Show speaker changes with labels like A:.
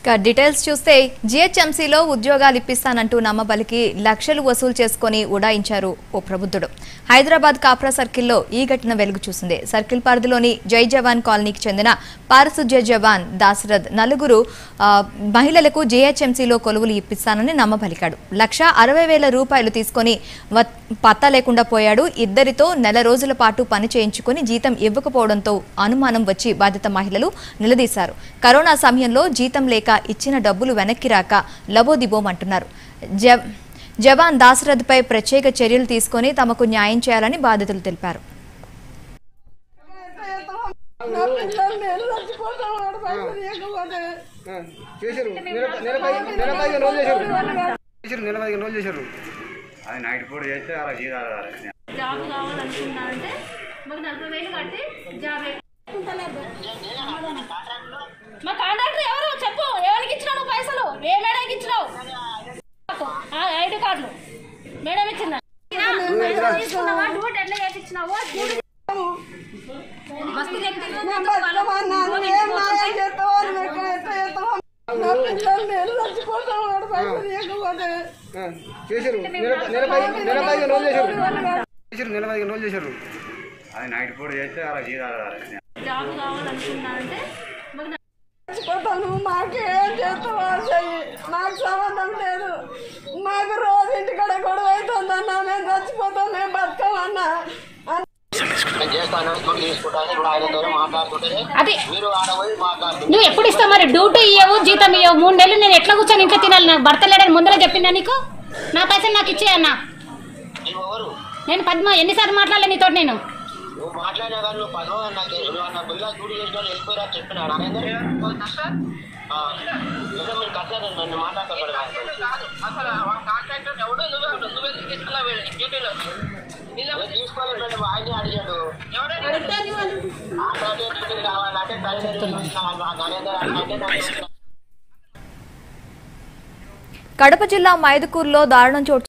A: ఇక డీటెయిల్స్ చూస్తే జీహెచ్ఎంసీలో ఉద్యోగాలు ఇప్పిస్తానంటూ నమ్మబలికి లక్షలు వసూలు చేసుకొని ఉడాయించారు ఓ ప్రబుద్ధుడు హైదరాబాద్ కాప్రా సర్కిల్లో ఈ ఘటన వెలుగు చూసింది సర్కిల్ పరిధిలోని జై జవాన్ కాలనీకి చెందిన పారిశుధ్య జవాన్ దాశరథ్ నలుగురు ఆ, మహిళలకు జీహెచ్ఎంసీలో కొలువులు ఇప్పిస్తానని నమ్మబలికాడు లక్ష అరవై వేల రూపాయలు తీసుకొని వ- పత్తా లేకుండా పోయాడు ఇద్దరితో నెల రోజుల పాటు పని చేయించుకుని జీతం ఇవ్వకపోవడంతో అనుమానం వచ్చి బాధిత మహిళలు నిలదీశారు కరోనా సమయంలో జీతం లేక ఇచ్చిన డబ్బులు వెనక్కి రాక లబోదిబోమంటున్నారు జ జవాన్ దాశరథ్పై ప్రత్యేక చర్యలు తీసుకొని తమకు న్యాయం చేయాలని బాధితులు తెలిపారు
B: నా పిల్లలు నేను చచ్చిపోతాం వాడు పైసలు ఇవ్వకపోతే
C: ఆ, చేశారు నెల నెల పది నెల పదిహేను రోజులు చేశారు చేశారు నెల పదిహేను రోజులు చేశారు
D: అది నైట్ పూట చేస్తే అలా జీతాలు రాలేదు.
E: జాబ్ కావాలనుకున్నా అంటే మాకు నలభై వేలు కట్టి జాబ్ మా కాంట్రాక్టర్ ఎవరు చెప్పు ఎవరికి ఇచ్చినావు నువ్వు పైసలు ఏ మేడంకి ఇచ్చినావు ఆ, ఐడి కార్డులు మేడం ఇచ్చిందా తీసుకున్నావా డ్యూటీ ఎట్లా చేయించినావు
B: మేము బతకమన్నాను ఏం న్యాయం చేస్తావో నువ్వు ఎక్కడ ఎట్లా చేస్తావో నా పిల్లలు నేను చచ్చిపోతాం వాడు పైసలు ఇవ్వకపోతే
C: ఆ, చేశారు నెల నెల పది నెల పదిహేను రోజులు చేశారు చేశారు నెల పదిహేను రోజులు చేశారు
D: అది నైట్ పూట చేస్తే అలా జీతాలు రాలేదు.
E: జాబ్ కావాలనుకున్నా అంటే మాకు
B: చచ్చిపోతావు నువ్వు మాకేం చేస్తావో చెయ్యి మాకు సంబంధం లేదు మాకు రోజు ఇంటికాడ గొడవ అవుతుందన్నా మేము చచ్చిపోతాం మేము బతకమన్నా
F: నేను చేస్తాను స్కూల్ తీసుకుంటాను ఇప్పుడు ఆయనతో మాట్లాడుతుంటే
G: అది
F: మీరు ఆడ పోయి మాట్లాడుతుంది
G: నువ్వు ఎప్పుడు ఇస్తావు మరి డ్యూటీ ఇవ్వవు జీతం ఇవ్వవు మూడు నెలలు నేను ఎట్లా కూర్చొని ఇంట్లో తినాలి నాకు భర్త లేడని ముందరే చెప్పిందా నీకు నా పైసలు నాకు ఇచ్చేయన్నా
F: నువ్వు ఎవరు
G: నేను పద్మ ఎన్నిసార్లు మాట్లాడలే నీతో నేను
F: నువ్వు మాట్లాడినా కానీ నువ్వు పదవ నాకు నువ్వు అన్న బిల్లా డ్యూటీ చేసిన వాళ్ళు వెళ్ళిపోయారా చెప్పినా ఏదో మీరు కట్టారు నన్ను మాట్లాడతాడు తీసుకోవాలి మేడం ఆయనే అడిగాడు కాంట్రాక్టర్ కావాలంటే గణేంద్ర అంటే నాకు
A: కడప జిల్లా మైదుకూరులో దారుణం చోటు